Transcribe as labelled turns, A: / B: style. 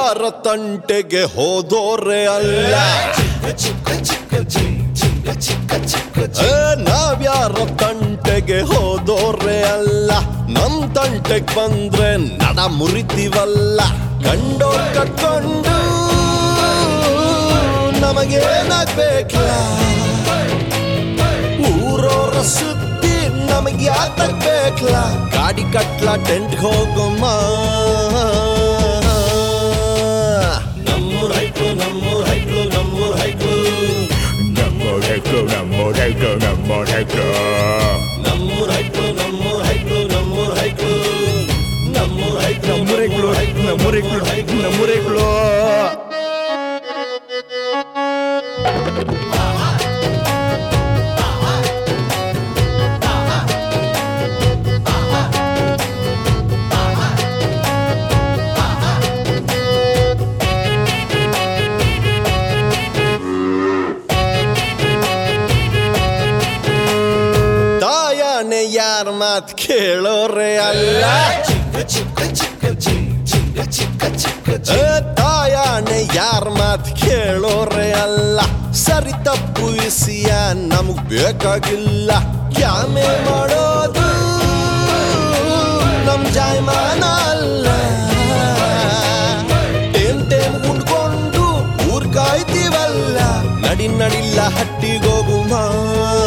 A: ನಾವ್ಯಾರ ತಂಟೆಗೆ ಹೋದೋರೆ ಅಲ್ಲ ಏ, ನಾವ್ಯಾರ ತಂಟೆಗೆ ಹೋದೋರೆ ಅಲ್ಲ ನಮ್ ತಂಟೆಗ್ ಬಂದ್ರೆ ನಡ ಮುರಿತೀವಲ್ಲ ಕಂಡೋರ್ ಕಟ್ಕೊಂಡು ನಮಗೇನಾಗ್ಬೇಕಲ್ಲ ಊರೋರ ಸುದ್ದಿ ನಮಗೆ ಯಾತಕ್ಬೇಕಲ್ಲ ಗಾಡಿ ಕಟ್ಲ ಟೆಂಟ್ ಹೋಗಮ್ಮ ನಮ್ಮೂರ್ ಹೈಕ್ಳು ನಮ್ಮೂರ್ ಹೈಕ್ಳು ನಮ್ಮೂರ್ ಹೈಕ್ಳು
B: ನಮ್ಮೋರ್ ಹೈಕ್ಳು ನಮ್ಮೋರ್ ಹೈಕ್ಳು ನಮ್ಮೋರ್ ಹೈಕ್ಳು
A: ನಮ್ಮೂರ್ ಹೈಕ್ಳು ನಮ್ಮೂರ್ ಹೈಕ್ಳು ನಮ್ಮೂರ್ ಹೈಕ್ಳು ನಮ್ಮೂರ್ ಹೈಕ್ಳು
B: ನಮ್ಮೂರ್ ಹೈಕ್ಳು ನಮ್ಮೂರ್ ಹೈಕ್ಳು ನಮ್ಮೂರ್ ಹೈಕ್ಳು
A: ತಾಯಾನೆ ಯಾರ ಮಾತ್ ಕೇಳೋರೆ ಅಲ್ಲ ಏ, ತಾಯಾನೆ ಯಾರ ಮಾತ್ ಕೇಳೋರೆ ಅಲ್ಲ ಸರಿ ತಪ್ಪು ವಿಷಯ ನಮಗ್ ಬೇಕಾಗಿಲ್ಲ ಕ್ಯಾಮೆ ಮಾಡೋದು ನಮ್ ಜಾಯಮಾನ ಅಲ್ಲ ಟೇಮ್ ಟೇಮ್ ಉಂಡ್ಕೊಂಡು ಊರ್ ಕಾಯ್ತೀವಲ್ಲ ನಡಿ ನಡಿಲ್ಲ ಹಟ್ಟಿಗೋಗುಮ